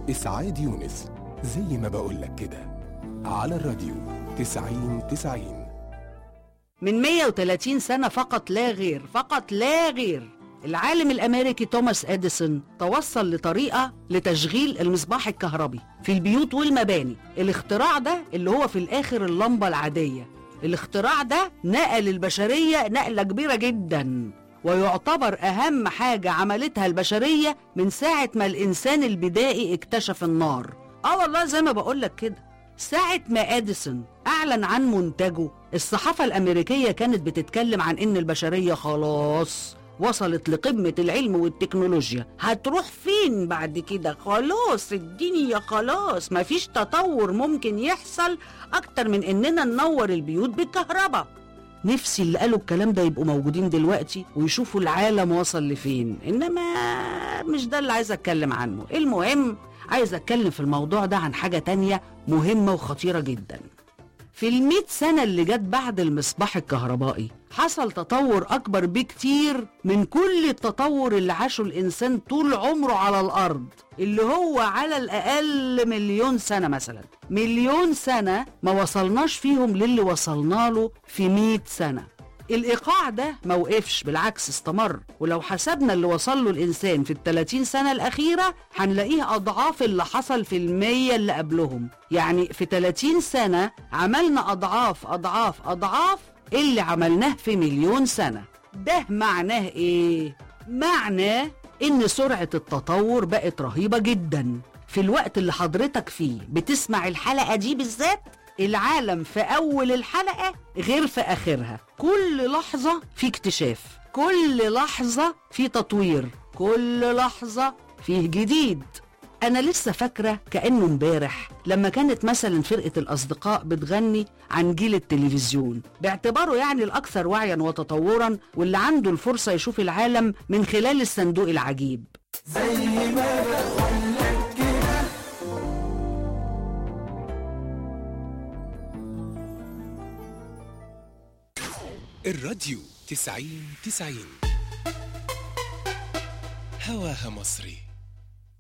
إسعاد يونس زي ما بقولك كده على الراديو تسعين تسعين من 130 سنة فقط لا غير فقط لا غير العالم الأمريكي توماس أديسون توصل لطريقة لتشغيل المصباح الكهربي في البيوت والمباني الاختراع ده اللي هو في الآخر اللمبة العادية الاختراع ده نقل البشرية نقلة كبيرة جدا ويعتبر أهم حاجة عملتها البشرية من ساعة ما الإنسان البدائي اكتشف النار آه والله زي ما بقولك كده ساعة ما أديسون أعلن عن منتجه الصحافة الأمريكية كانت بتتكلم عن إن البشرية خلاص وصلت لقمة العلم والتكنولوجيا هتروح فين بعد كده خلاص الدنيا خلاص مفيش تطور ممكن يحصل أكتر من إننا ننور البيوت بالكهرباء نفسي اللي قالوا الكلام ده يبقوا موجودين دلوقتي ويشوفوا العالم وصل لفين إنما مش ده اللي عايز أتكلم عنه المهم عايز أتكلم في الموضوع ده عن حاجة تانية مهمة وخطيرة جدا في المئة سنة اللي جت بعد المصباح الكهربائي حصل تطور أكبر بكتير من كل التطور اللي عاشه الإنسان طول عمره على الأرض اللي هو على الأقل مليون سنة مثلا مليون سنة ما وصلناش فيهم للي وصلنا له في مئة سنة الإيقاع ده ما وقفش بالعكس استمر ولو حسبنا اللي وصل له الإنسان في الثلاثين سنة الأخيرة هنلاقيه أضعاف اللي حصل في المية اللي قبلهم يعني في 30 سنة عملنا أضعاف أضعاف أضعاف اللي عملناه في مليون سنة ده معناه إيه؟ معناه إن سرعة التطور بقت رهيبة جدا في الوقت اللي حضرتك فيه بتسمع الحلقة دي بالذات العالم في أول الحلقة غير في آخرها كل لحظة في اكتشاف كل لحظة في تطوير كل لحظة فيه جديد أنا لسه فاكرة كأنه امبارح لما كانت مثلا فرقة الأصدقاء بتغني عن جيل التلفزيون باعتباره يعني الأكثر وعيا وتطورا واللي عنده الفرصة يشوف العالم من خلال الصندوق العجيب الراديو تسعين تسعين هواها مصري